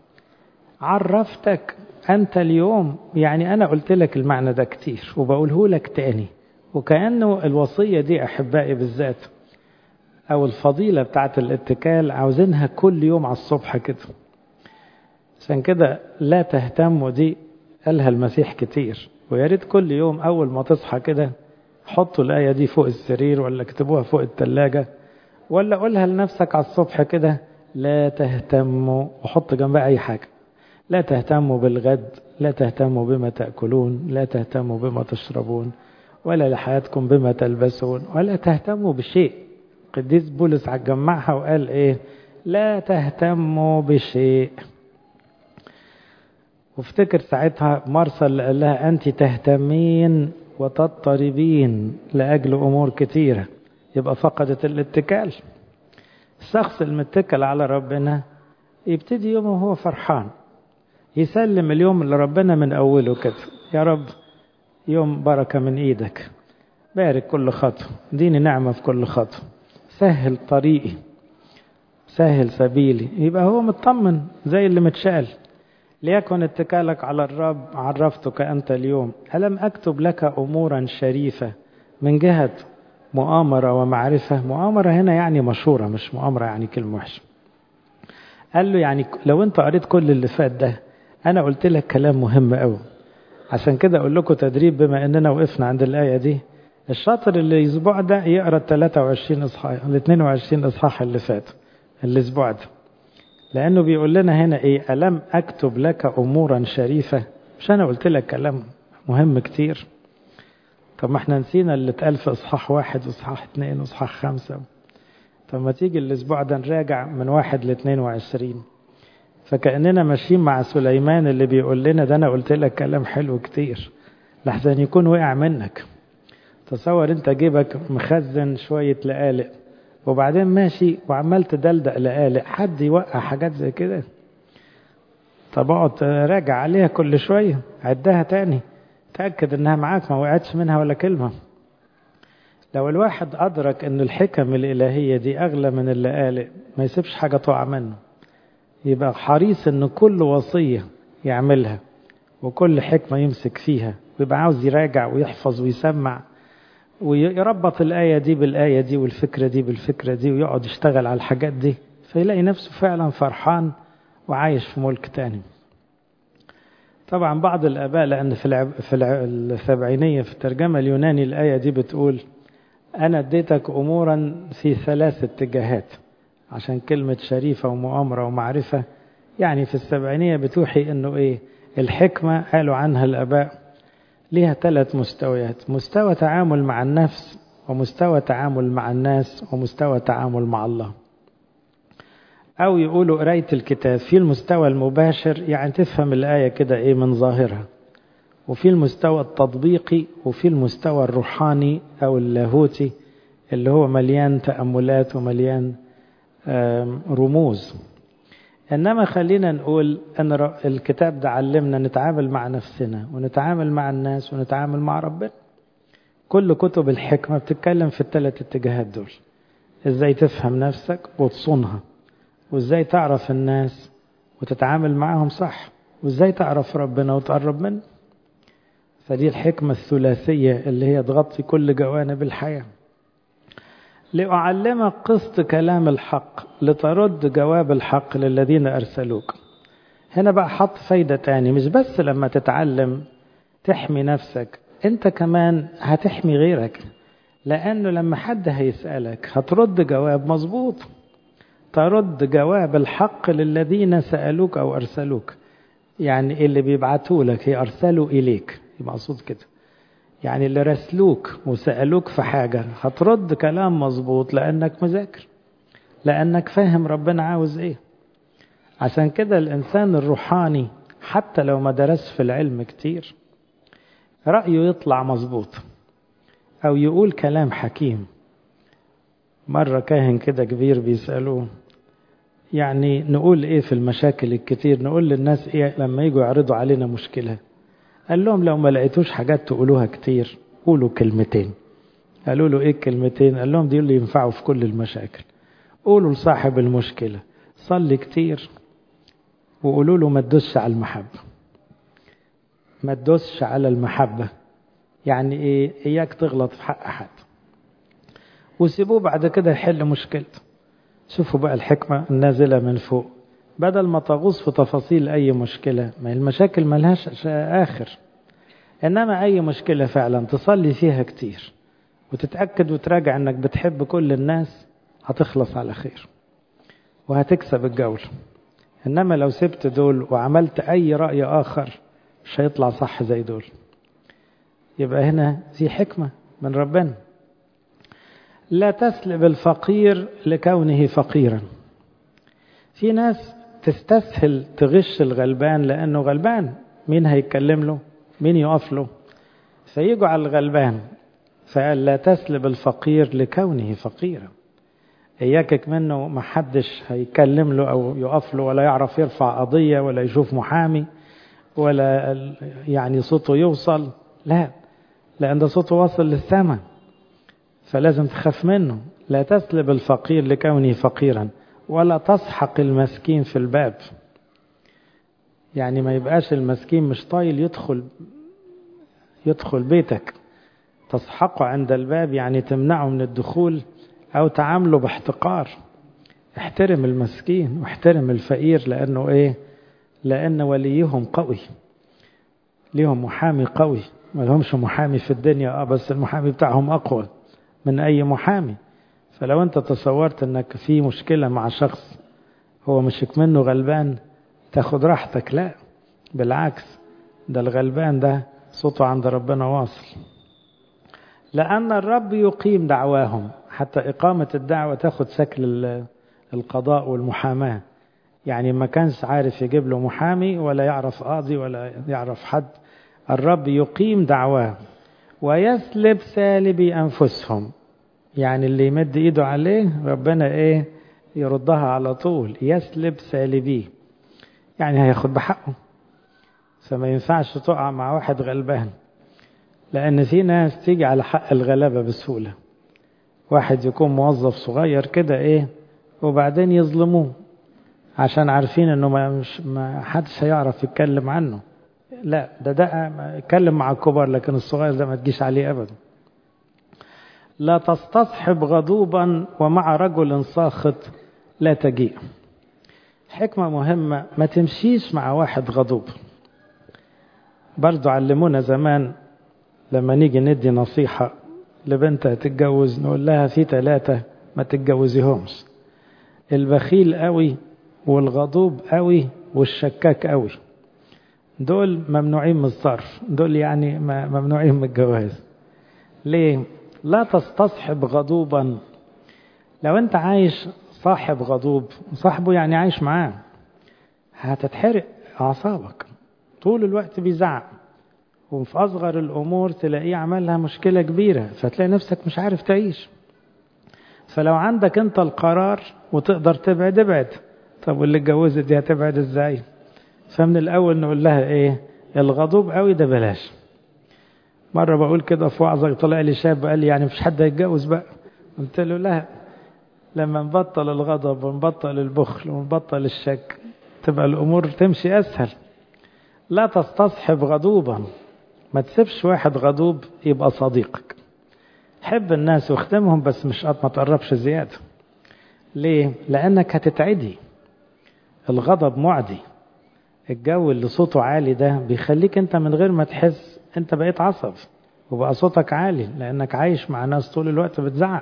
[SPEAKER 1] عرفتك أنت اليوم يعني أنا قلت لك المعنى ده كتير وبقوله لك تاني وكأنه الوصية دي أحبائي بالذات أو الفضيلة بتاعت الاتكال عاوزينها كل يوم على الصبح كده عشان كده لا تهتموا دي قالها المسيح كتير ويا ريت كل يوم أول ما تصحى كده حطوا الآية دي فوق السرير ولا اكتبوها فوق التلاجة ولا قولها لنفسك على الصبح كده لا تهتموا وحط جنبها أي حاجة لا تهتموا بالغد لا تهتموا بما تأكلون لا تهتموا بما تشربون ولا لحياتكم بما تلبسون ولا تهتموا بشيء قديس بولس جمعها وقال ايه لا تهتموا بشيء وافتكر ساعتها مرسى اللي قال لها انت تهتمين وتضطربين لاجل امور كتيره يبقى فقدت الاتكال الشخص المتكل على ربنا يبتدي يومه وهو فرحان يسلم اليوم لربنا من اوله كده يا رب يوم بركه من ايدك بارك كل خطوه اديني نعمه في كل خطوه سهل طريقي سهل سبيلي يبقى هو مطمن زي اللي متشال ليكن اتكالك على الرب عرفتك أنت اليوم ألم أكتب لك أمورا شريفة من جهة مؤامرة ومعرفة مؤامرة هنا يعني مشورة مش مؤامرة يعني كلمة وحشة قال له يعني لو انت قريت كل اللي فات ده انا قلت لك كلام مهم قوي عشان كده اقول لكم تدريب بما اننا وقفنا عند الايه دي الشاطر اللي الاسبوع ده يقرا ال 23 اصحاح ال 22 اصحاح اللي فات الاسبوع ده لانه بيقول لنا هنا ايه الم اكتب لك امورا شريفه مش انا قلت لك كلام مهم كتير طب ما احنا نسينا اللي اتقال في اصحاح واحد واصحاح اثنين واصحاح خمسه طب ما تيجي الاسبوع ده نراجع من واحد ل 22 فكاننا ماشيين مع سليمان اللي بيقول لنا ده انا قلت لك كلام حلو كتير لحسن يكون وقع منك تصور انت جيبك مخزن شويه لقالق وبعدين ماشي وعمال تدلدق لقالق حد يوقع حاجات زي كده طب اقعد راجع عليها كل شويه عدها تاني تأكد انها معاك ما وقعتش منها ولا كلمة لو الواحد أدرك أن الحكم الإلهية دي أغلى من اللقالق ما يسيبش حاجة تقع منه يبقى حريص أن كل وصية يعملها وكل حكمة يمسك فيها ويبقى عاوز يراجع ويحفظ ويسمع ويربط الآية دي بالآية دي والفكرة دي بالفكرة دي ويقعد يشتغل على الحاجات دي فيلاقي نفسه فعلا فرحان وعايش في ملك تاني طبعا بعض الآباء لأن في العب في السبعينية في الترجمة اليوناني الآية دي بتقول أنا اديتك أمورا في ثلاث اتجاهات عشان كلمة شريفة ومؤامرة ومعرفة يعني في السبعينية بتوحي إنه إيه الحكمة قالوا عنها الآباء ليها ثلاث مستويات مستوى تعامل مع النفس ومستوى تعامل مع الناس ومستوى تعامل مع الله أو يقولوا قراية الكتاب في المستوى المباشر يعني تفهم الآية كده إيه من ظاهرها وفي المستوى التطبيقي وفي المستوى الروحاني أو اللاهوتي اللي هو مليان تأملات ومليان رموز إنما خلينا نقول أن الكتاب ده علمنا نتعامل مع نفسنا ونتعامل مع الناس ونتعامل مع ربنا كل كتب الحكمة بتتكلم في الثلاث اتجاهات دول ازاي تفهم نفسك وتصونها وازاي تعرف الناس وتتعامل معهم صح وازاي تعرف ربنا وتقرب منه فدي الحكمة الثلاثية اللي هي تغطي كل جوانب الحياة لأعلمك قسط كلام الحق لترد جواب الحق للذين أرسلوك هنا بقى حط فايدة تاني مش بس لما تتعلم تحمي نفسك انت كمان هتحمي غيرك لأنه لما حد هيسألك هترد جواب مظبوط ترد جواب الحق للذين سألوك أو أرسلوك يعني اللي بيبعتوا لك يرسلوا إليك مقصود كده يعني اللي رسلوك وسألوك في حاجة هترد كلام مظبوط لأنك مذاكر لأنك فاهم ربنا عاوز إيه عشان كده الإنسان الروحاني حتى لو ما درس في العلم كتير رأيه يطلع مظبوط أو يقول كلام حكيم مرة كاهن كده كبير بيسألوه يعني نقول ايه في المشاكل الكتير نقول للناس ايه لما يجوا يعرضوا علينا مشكلة قال لهم لو ما لقيتوش حاجات تقولوها كتير قولوا كلمتين قالوا له ايه الكلمتين قال لهم دي اللي ينفعوا في كل المشاكل قولوا لصاحب المشكلة صلي كتير وقولوا له ما تدوسش على المحبة ما تدوسش على المحبة يعني ايه اياك تغلط في حق حد وسيبوه بعد كده يحل مشكلته شوفوا بقى الحكمة النازلة من فوق بدل ما تغوص في تفاصيل أي مشكلة ما المشاكل ملهاش آخر إنما أي مشكلة فعلا تصلي فيها كتير وتتأكد وتراجع انك بتحب كل الناس هتخلص على خير وهتكسب الجولة انما لو سبت دول وعملت اي رأي اخر مش هيطلع صح زي دول يبقى هنا في حكمة من ربنا لا تسلب الفقير لكونه فقيرا في ناس تستسهل تغش الغلبان لأنه غلبان مين هيتكلم له مين يقف له فيجوا على الغلبان فقال لا تسلب الفقير لكونه فقيرا إياكك منه ما حدش هيكلم له أو يقف له ولا يعرف يرفع قضية ولا يشوف محامي ولا يعني صوته يوصل لا لأن ده صوته واصل للسماء فلازم تخاف منه لا تسلب الفقير لكونه فقيرا ولا تسحق المسكين في الباب يعني ما يبقاش المسكين مش طايل يدخل يدخل بيتك تسحقه عند الباب يعني تمنعه من الدخول أو تعامله باحتقار احترم المسكين واحترم الفقير لأنه إيه لأن وليهم قوي ليهم محامي قوي ما لهمش محامي في الدنيا اه بس المحامي بتاعهم أقوى من أي محامي فلو أنت تصورت أنك في مشكلة مع شخص هو مش منه غلبان تاخد راحتك لا بالعكس ده الغلبان ده صوته عند ربنا واصل لأن الرب يقيم دعواهم حتى إقامة الدعوة تاخد شكل القضاء والمحاماة يعني ما كانش عارف يجيب له محامي ولا يعرف قاضي ولا يعرف حد الرب يقيم دعواه ويسلب سالبي أنفسهم يعني اللي يمد إيده عليه ربنا إيه يردها على طول يسلب سالبيه يعني هياخد بحقه فما ينفعش تقع مع واحد غلبان لأن في ناس تيجي على حق الغلبة بسهولة واحد يكون موظف صغير كده إيه وبعدين يظلموه عشان عارفين انه ما مش ما حدش هيعرف يتكلم عنه لا ده ده اتكلم مع الكبار لكن الصغير ده ما تجيش عليه ابدا لا تستصحب غضوبا ومع رجل ساخط لا تجيء حكمة مهمة ما تمشيش مع واحد غضوب برضو علمونا زمان لما نيجي ندي نصيحة لبنت هتتجوز نقول لها في ثلاثة ما تتجوزيهمش البخيل قوي والغضوب قوي والشكاك قوي دول ممنوعين من الصرف دول يعني ممنوعين من الجواز ليه لا تستصحب غضوبا لو انت عايش صاحب غضوب صاحبه يعني عايش معاه هتتحرق اعصابك طول الوقت بيزعق وفي اصغر الامور تلاقيه عمل لها مشكله كبيره فتلاقي نفسك مش عارف تعيش فلو عندك انت القرار وتقدر تبعد ابعد طب واللي اتجوزت دي هتبعد ازاي فمن الاول نقول لها ايه الغضوب قوي ده بلاش مرة بقول كده في وعظة طلع لي شاب قال لي يعني مش حد هيتجوز بقى قلت له لا لما نبطل الغضب ونبطل البخل ونبطل الشك تبقى الأمور تمشي أسهل لا تستصحب غضوبا ما تسيبش واحد غضوب يبقى صديقك حب الناس واخدمهم بس مش ما تقربش زيادة ليه؟ لأنك هتتعدي الغضب معدي الجو اللي صوته عالي ده بيخليك انت من غير ما تحس انت بقيت عصب وبقى صوتك عالي لانك عايش مع ناس طول الوقت بتزعق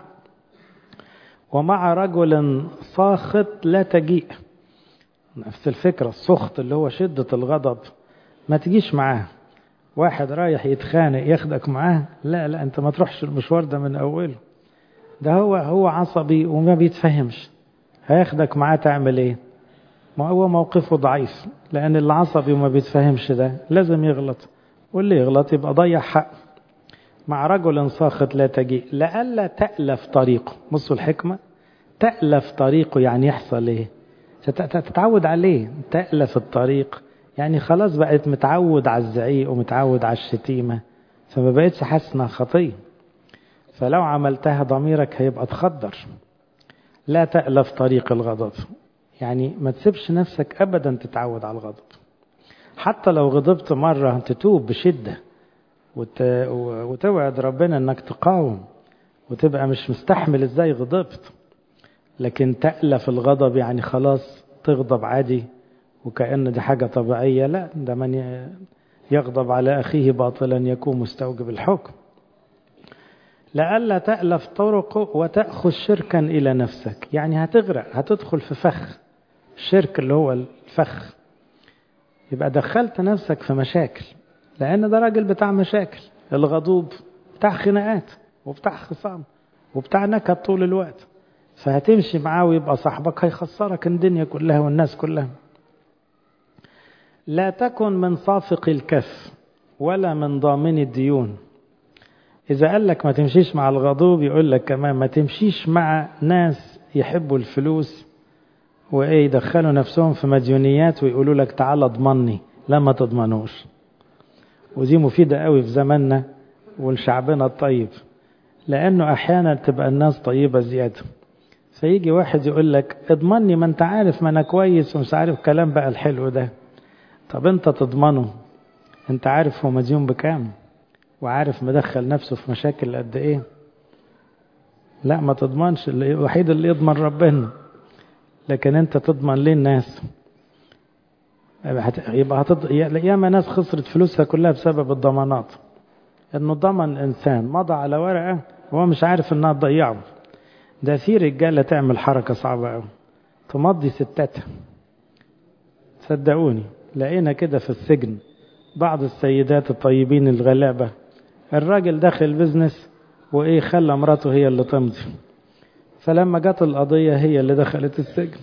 [SPEAKER 1] ومع رجل ساخط لا تجيء نفس الفكرة السخط اللي هو شدة الغضب ما تجيش معاه واحد رايح يتخانق ياخدك معاه لا لا انت ما تروحش المشوار ده من اوله ده هو هو عصبي وما بيتفهمش هياخدك معاه تعمل ايه ما هو موقفه ضعيف لأن اللي عصبي وما بيتفهمش ده لازم يغلط واللي يغلط يبقى ضيع حق مع رجل ساخط لا تجيء لئلا تألف طريقه بصوا الحكمة تألف طريقه يعني يحصل ايه تتعود عليه تألف الطريق يعني خلاص بقيت متعود على الزعيق ومتعود على الشتيمة فما بقتش حاسس انها خطية فلو عملتها ضميرك هيبقى تخدر لا تألف طريق الغضب يعني ما تسيبش نفسك ابدا تتعود على الغضب حتى لو غضبت مرة تتوب بشدة وت... وتوعد ربنا انك تقاوم وتبقى مش مستحمل ازاي غضبت لكن تألف الغضب يعني خلاص تغضب عادي وكأن دي حاجة طبيعية لا ده من يغضب على أخيه باطلا يكون مستوجب الحكم لئلا تألف طرقه وتأخذ شركا إلى نفسك يعني هتغرق هتدخل في فخ الشرك اللي هو الفخ يبقى دخلت نفسك في مشاكل لأن ده راجل بتاع مشاكل الغضوب بتاع خناقات وبتاع خصام وبتاع نكد طول الوقت فهتمشي معاه ويبقى صاحبك هيخسرك الدنيا كلها والناس كلها لا تكن من صافق الكف ولا من ضامن الديون إذا قال لك ما تمشيش مع الغضوب يقول لك كمان ما تمشيش مع ناس يحبوا الفلوس وإيه يدخلوا نفسهم في مديونيات ويقولوا لك تعالى اضمني لا ما تضمنوش ودي مفيدة قوي في زماننا ولشعبنا الطيب لأنه أحيانا تبقى الناس طيبة زيادة فيجي واحد يقول لك اضمني ما انت عارف ما انا كويس ومش عارف كلام بقى الحلو ده طب انت تضمنه انت عارف هو مديون بكام وعارف مدخل نفسه في مشاكل قد ايه لا ما تضمنش الوحيد اللي يضمن ربنا لكن انت تضمن ليه الناس يبقى هتض... ياما ناس خسرت فلوسها كلها بسبب الضمانات انه ضمن انسان مضى على ورقه وهو مش عارف انها تضيعه ده في رجاله تعمل حركه صعبه قوي تمضي ستاتها صدقوني لقينا كده في السجن بعض السيدات الطيبين الغلابه الراجل دخل بزنس وايه خلى مراته هي اللي تمضي فلما جت القضيه هي اللي دخلت السجن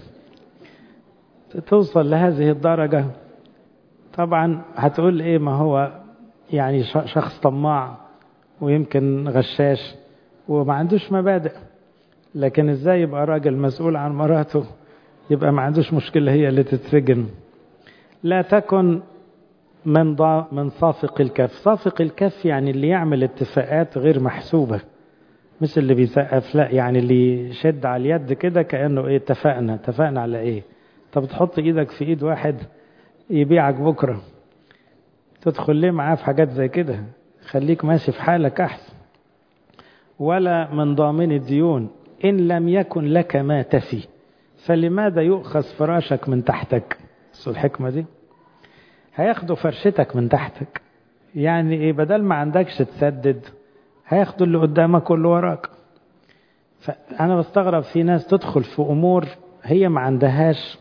[SPEAKER 1] توصل لهذه الدرجه طبعا هتقول ايه ما هو يعني شخص طماع ويمكن غشاش وما عندوش مبادئ لكن ازاي يبقى راجل مسؤول عن مراته يبقى ما عندوش مشكلة هي اللي تتسجن لا تكن من ضا من صافق الكف صافق الكف يعني اللي يعمل اتفاقات غير محسوبة مش اللي بيسقف لا يعني اللي يشد على اليد كده كأنه ايه اتفقنا اتفقنا على ايه طب تحط ايدك في ايد واحد يبيعك بكره تدخل ليه معاه في حاجات زي كده خليك ماشي في حالك أحسن ولا من ضامن الديون إن لم يكن لك ما تفي فلماذا يؤخذ فراشك من تحتك الحكمة دي هياخدوا فرشتك من تحتك يعني ايه بدل ما عندكش تسدد هياخدوا اللي قدامك واللي وراك فأنا بستغرب في ناس تدخل في أمور هي ما عندهاش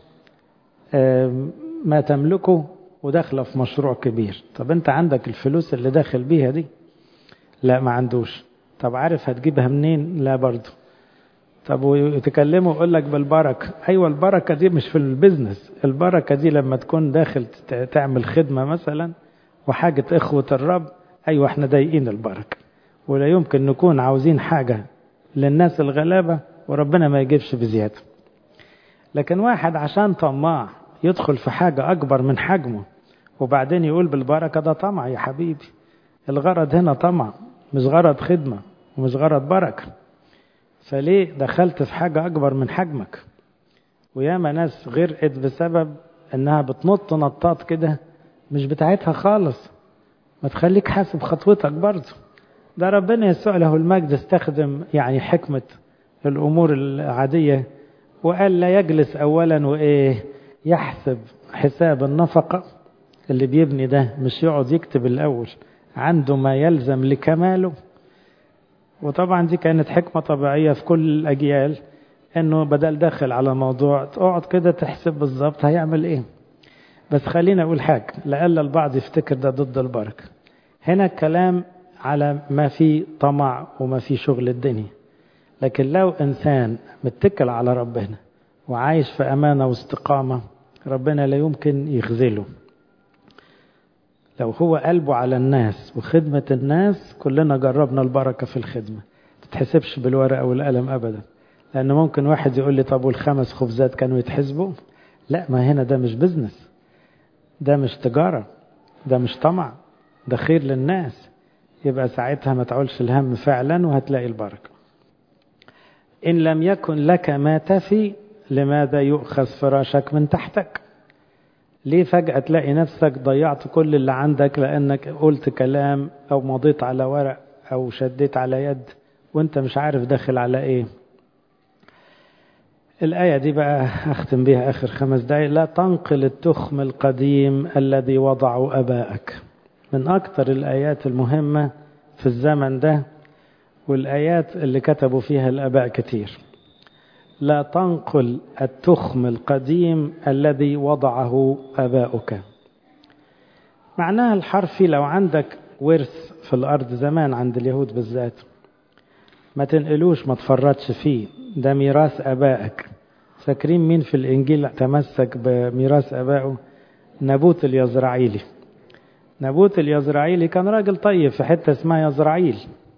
[SPEAKER 1] ما تملكه وداخله في مشروع كبير طب انت عندك الفلوس اللي داخل بيها دي لا ما عندوش طب عارف هتجيبها منين لا برضه طب وتكلمه يقول لك بالبركه ايوه البركه دي مش في البيزنس البركه دي لما تكون داخل تعمل خدمه مثلا وحاجه اخوه الرب ايوه احنا ضايقين البركه ولا يمكن نكون عاوزين حاجه للناس الغلابه وربنا ما يجيبش بزياده لكن واحد عشان طماع يدخل في حاجة أكبر من حجمه وبعدين يقول بالبركة ده طمع يا حبيبي الغرض هنا طمع مش غرض خدمة ومش غرض بركة فليه دخلت في حاجة أكبر من حجمك وياما ناس غرقت بسبب إنها بتنط نطات كده مش بتاعتها خالص ما تخليك حاسب خطوتك برضه ده ربنا يسوع له المجد استخدم يعني حكمة الأمور العادية وقال لا يجلس أولا وإيه يحسب حساب النفقة اللي بيبني ده مش يقعد يكتب الأول عنده ما يلزم لكماله وطبعا دي كانت حكمة طبيعية في كل الأجيال انه بدل داخل على موضوع تقعد كده تحسب بالظبط هيعمل ايه بس خلينا اقول حاجة لألا البعض يفتكر ده ضد البركة هنا الكلام على ما في طمع وما في شغل الدنيا لكن لو انسان متكل على ربنا وعايش في امانه واستقامه ربنا لا يمكن يخذله لو هو قلبه على الناس وخدمة الناس كلنا جربنا البركة في الخدمة تتحسبش بالورقة والقلم أبدا لأن ممكن واحد يقول لي طب والخمس خبزات كانوا يتحسبوا لا ما هنا ده مش بزنس ده مش تجارة ده مش طمع ده خير للناس يبقى ساعتها ما تعولش الهم فعلا وهتلاقي البركة إن لم يكن لك ما تفي لماذا يؤخذ فراشك من تحتك ليه فجأة تلاقي نفسك ضيعت كل اللي عندك لأنك قلت كلام أو مضيت على ورق أو شديت على يد وانت مش عارف داخل على ايه الآية دي بقى أختم بها آخر خمس دقايق لا تنقل التخم القديم الذي وضعه أبائك من أكثر الآيات المهمة في الزمن ده والآيات اللي كتبوا فيها الآباء كتير لا تنقل التخم القديم الذي وضعه آباؤك معناها الحرفي لو عندك ورث في الأرض زمان عند اليهود بالذات ما تنقلوش ما تفرطش فيه ده ميراث آبائك فاكرين مين في الإنجيل تمسك بميراث آبائه نبوت اليزرعيلي نبوت اليزرعيلي كان راجل طيب في حتة اسمها يزرعيل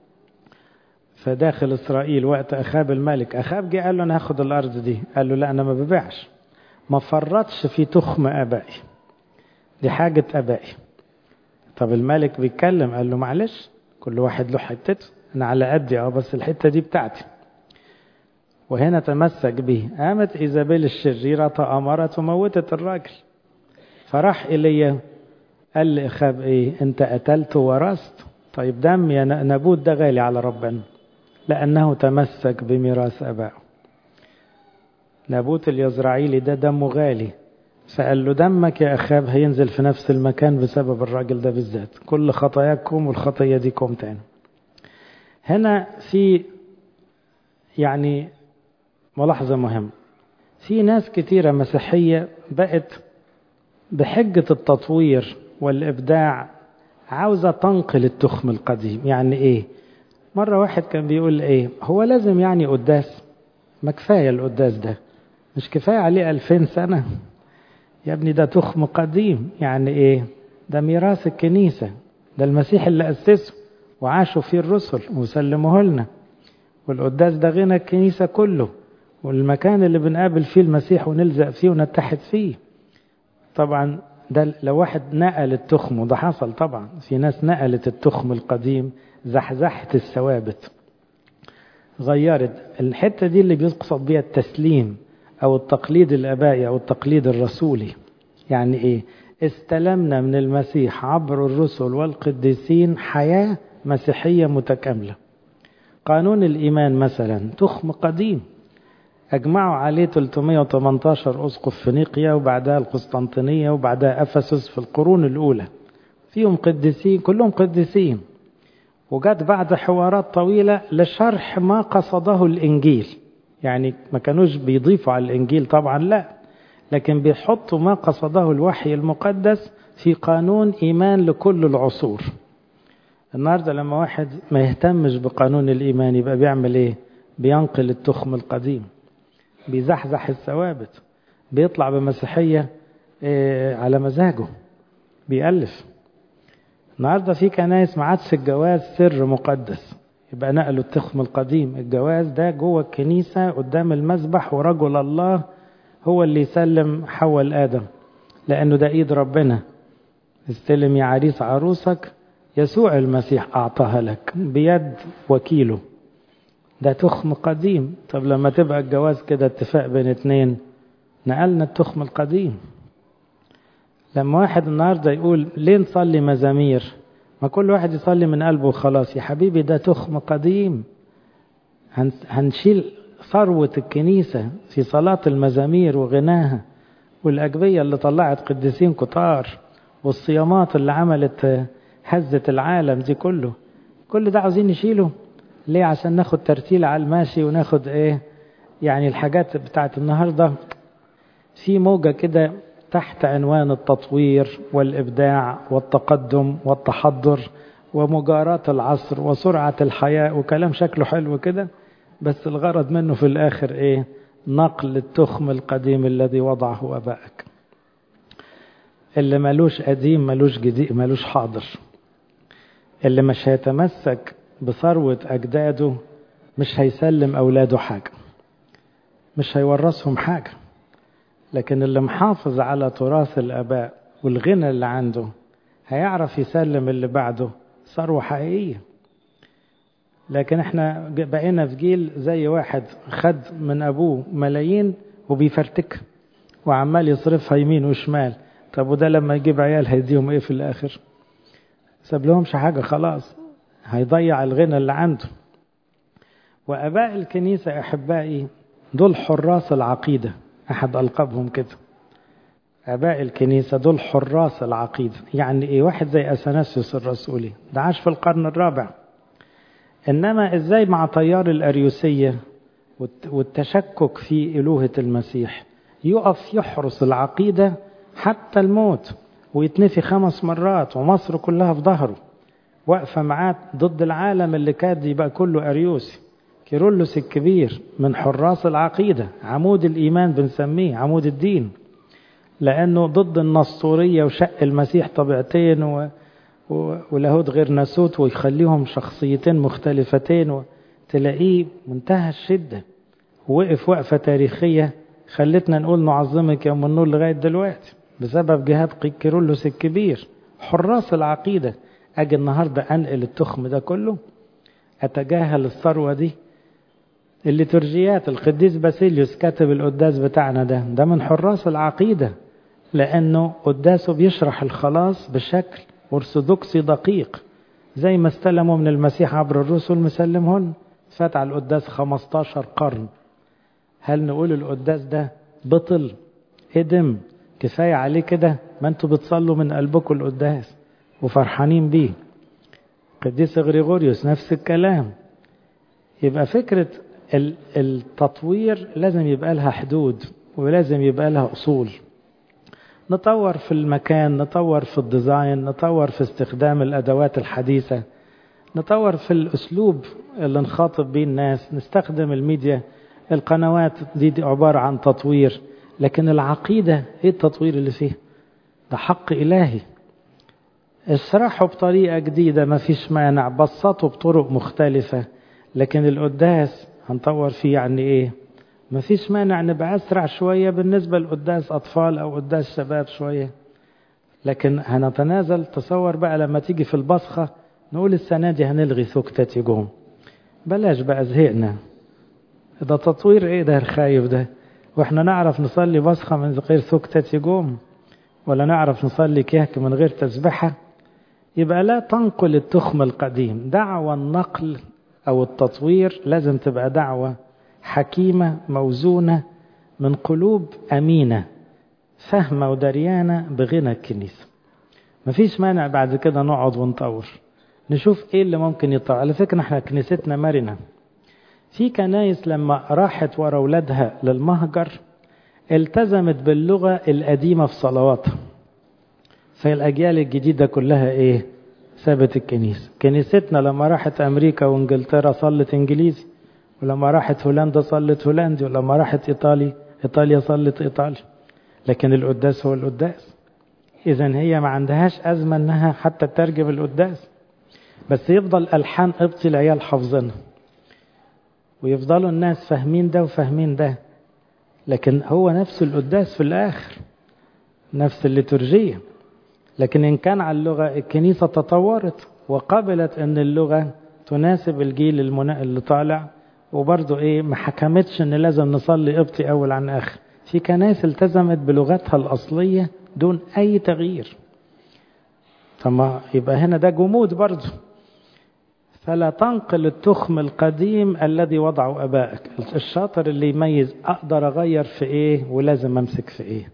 [SPEAKER 1] فداخل إسرائيل وقت أخاب الملك أخاب جه قال له أنا هاخد الأرض دي قال له لا أنا ما ببيعش ما فرطش في تخم آبائي دي حاجة آبائي طب الملك بيتكلم قال له معلش كل واحد له حتته أنا على قدي أه بس الحتة دي بتاعتي وهنا تمسك به قامت إيزابيل الشريرة تأمرت وموتت الراجل فراح إلي قال لإخاب إيه أنت قتلت ورثت طيب دم يا نبوت ده غالي على ربنا لأنه تمسك بميراث أبائه نابوت اليزرعيلي ده دمه غالي فقال له دمك يا أخاب هينزل في نفس المكان بسبب الراجل ده بالذات كل خطاياكم والخطية دي كوم تاني هنا في يعني ملاحظة مهمة في ناس كتيرة مسيحية بقت بحجة التطوير والإبداع عاوزة تنقل التخم القديم يعني إيه مرة واحد كان بيقول إيه هو لازم يعني قداس ما كفاية القداس ده مش كفاية عليه ألفين سنة يا ابني ده تخم قديم يعني إيه ده ميراث الكنيسة ده المسيح اللي أسسه وعاشوا فيه الرسل وسلموه لنا والقداس ده غنى الكنيسة كله والمكان اللي بنقابل فيه المسيح ونلزق فيه ونتحد فيه طبعا ده لو واحد نقل التخم وده حصل طبعا في ناس نقلت التخم القديم زحزحت الثوابت غيرت الحتة دي اللي بيقصد بيها التسليم أو التقليد الآبائي أو التقليد الرسولي يعني إيه استلمنا من المسيح عبر الرسل والقديسين حياة مسيحية متكاملة قانون الإيمان مثلا تخم قديم أجمعوا عليه 318 أسقف فينيقيا وبعدها القسطنطينية وبعدها أفسس في القرون الأولى فيهم قديسين كلهم قديسين وجت بعد حوارات طويلة لشرح ما قصده الإنجيل يعني ما كانوش بيضيفوا على الإنجيل طبعا لا لكن بيحطوا ما قصده الوحي المقدس في قانون إيمان لكل العصور النهاردة لما واحد ما يهتمش بقانون الإيمان يبقى بيعمل إيه بينقل التخم القديم بيزحزح الثوابت بيطلع بمسيحية إيه على مزاجه بيألف النهاردة في كنايس ما عادش الجواز سر مقدس يبقى نقلوا التخم القديم الجواز ده جوه الكنيسة قدام المذبح ورجل الله هو اللي يسلم حواء لآدم لأنه ده إيد ربنا استلم يا عريس عروسك يسوع المسيح أعطاها لك بيد وكيله ده تخم قديم طب لما تبقى الجواز كده اتفاق بين اتنين نقلنا التخم القديم لما واحد النهارده يقول ليه نصلي مزامير ما كل واحد يصلي من قلبه وخلاص يا حبيبي ده تخم قديم هنشيل ثروة الكنيسة في صلاة المزامير وغناها والأجبية اللي طلعت قديسين كتار والصيامات اللي عملت هزة العالم دي كله كل ده عاوزين نشيله ليه عشان ناخد ترتيل على الماشي وناخد ايه يعني الحاجات بتاعت النهاردة في موجة كده تحت عنوان التطوير والإبداع والتقدم والتحضر ومجاراة العصر وسرعة الحياة وكلام شكله حلو كده بس الغرض منه في الآخر إيه نقل التخم القديم الذي وضعه أبائك اللي ملوش قديم ملوش جديد ملوش حاضر اللي مش هيتمسك بثروة أجداده مش هيسلم أولاده حاجة مش هيورثهم حاجة لكن اللي محافظ على تراث الآباء والغنى اللي عنده هيعرف يسلم اللي بعده ثروة حقيقية لكن احنا بقينا في جيل زي واحد خد من أبوه ملايين وبيفرتك وعمال يصرفها يمين وشمال طب وده لما يجيب عيال هيديهم ايه في الآخر ساب لهمش حاجة خلاص هيضيع الغنى اللي عنده وأباء الكنيسة أحبائي دول حراس العقيدة أحد ألقابهم كده آباء الكنيسة دول حراس العقيدة يعني إيه واحد زي أثناسيوس الرسولي ده عاش في القرن الرابع إنما إزاي مع تيار الأريوسية والتشكك في ألوهة المسيح يقف يحرس العقيدة حتى الموت ويتنفي خمس مرات ومصر كلها في ظهره واقفة معاه ضد العالم اللي كاد يبقى كله أريوسي كيرلس الكبير من حراس العقيدة عمود الإيمان بنسميه عمود الدين لأنه ضد النسطورية وشق المسيح طبيعتين و... و... ولاهوت غير ناسوت ويخليهم شخصيتين مختلفتين وتلاقيه منتهى الشدة وقف وقفة تاريخية خلتنا نقول نعظمك يوم النور لغاية دلوقتي بسبب جهاد كيرلس الكبير حراس العقيدة أجي النهاردة أنقل التخم ده كله أتجاهل الثروة دي الليتورجيات القديس باسيليوس كاتب القداس بتاعنا ده ده من حراس العقيدة لأنه قداسه بيشرح الخلاص بشكل أرثوذكسي دقيق زي ما استلموا من المسيح عبر الرسل مسلمهن فات على القداس 15 قرن هل نقول القداس ده بطل ادم كفاية عليه كده ما انتوا بتصلوا من قلبكم القداس وفرحانين بيه قديس غريغوريوس نفس الكلام يبقى فكرة التطوير لازم يبقى لها حدود ولازم يبقى لها أصول نطور في المكان نطور في الديزاين نطور في استخدام الأدوات الحديثة نطور في الأسلوب اللي نخاطب بيه الناس نستخدم الميديا القنوات دي, دي عبارة عن تطوير لكن العقيدة ايه التطوير اللي فيه ده حق إلهي اشرحه بطريقة جديدة ما فيش مانع بسطه بطرق مختلفة لكن القداس هنطور فيه يعني ايه ما فيش مانع نبقى أسرع شوية بالنسبة لقداس أطفال أو قداس شباب شوية لكن هنتنازل تصور بقى لما تيجي في البصخة نقول السنة دي هنلغي ثكتة يجوم بلاش بقى زهقنا ده تطوير ايه ده الخايف ده واحنا نعرف نصلي بصخة من غير ثكتة يجوم ولا نعرف نصلي كهك من غير تسبحة يبقى لا تنقل التخم القديم دعوة النقل أو التطوير لازم تبقى دعوة حكيمة موزونة من قلوب أمينة فاهمة ودريانة بغنى الكنيسة مفيش مانع بعد كده نقعد ونطور نشوف ايه اللي ممكن يطور على فكرة احنا كنيستنا مرنة في كنايس لما راحت ورا اولادها للمهجر التزمت باللغة القديمة في صلواتها فالأجيال الجديدة كلها ايه سابت الكنيسة كنيستنا لما راحت أمريكا وإنجلترا صلت إنجليزي ولما راحت هولندا صلت هولندي ولما راحت إيطالي إيطاليا صلت إيطالي لكن القداس هو القداس إذا هي ما عندهاش أزمة إنها حتى تترجم القداس بس يفضل ألحان قبطي العيال حافظينها ويفضلوا الناس فاهمين ده وفاهمين ده لكن هو نفس القداس في الآخر نفس الليتورجية لكن إن كان على اللغة الكنيسة تطورت وقبلت أن اللغة تناسب الجيل المنا... اللي طالع وبرضه إيه ما حكمتش أن لازم نصلي قبطي أول عن آخر في كنائس التزمت بلغتها الأصلية دون أي تغيير طب يبقى هنا ده جمود برضه فلا تنقل التخم القديم الذي وضعه أبائك الشاطر اللي يميز أقدر أغير في إيه ولازم أمسك في إيه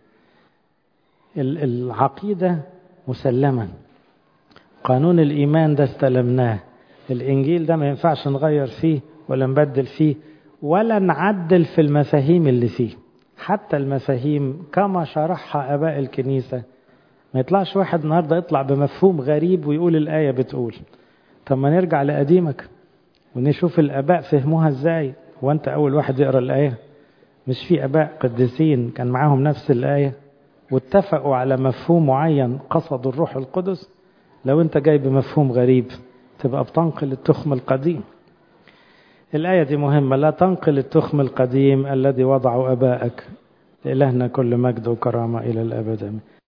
[SPEAKER 1] العقيدة مسلمة قانون الإيمان ده استلمناه الإنجيل ده ما ينفعش نغير فيه ولا نبدل فيه ولا نعدل في المفاهيم اللي فيه حتى المفاهيم كما شرحها أباء الكنيسة ما يطلعش واحد النهاردة يطلع بمفهوم غريب ويقول الآية بتقول طب ما نرجع لقديمك ونشوف الآباء فهموها ازاي وانت أول واحد يقرأ الآية مش في آباء قديسين كان معاهم نفس الآية واتفقوا على مفهوم معين قصدوا الروح القدس لو انت جاي بمفهوم غريب تبقى بتنقل التخم القديم الآية دي مهمة لا تنقل التخم القديم الذي وضعه أبائك لإلهنا كل مجد وكرامة إلى الأبد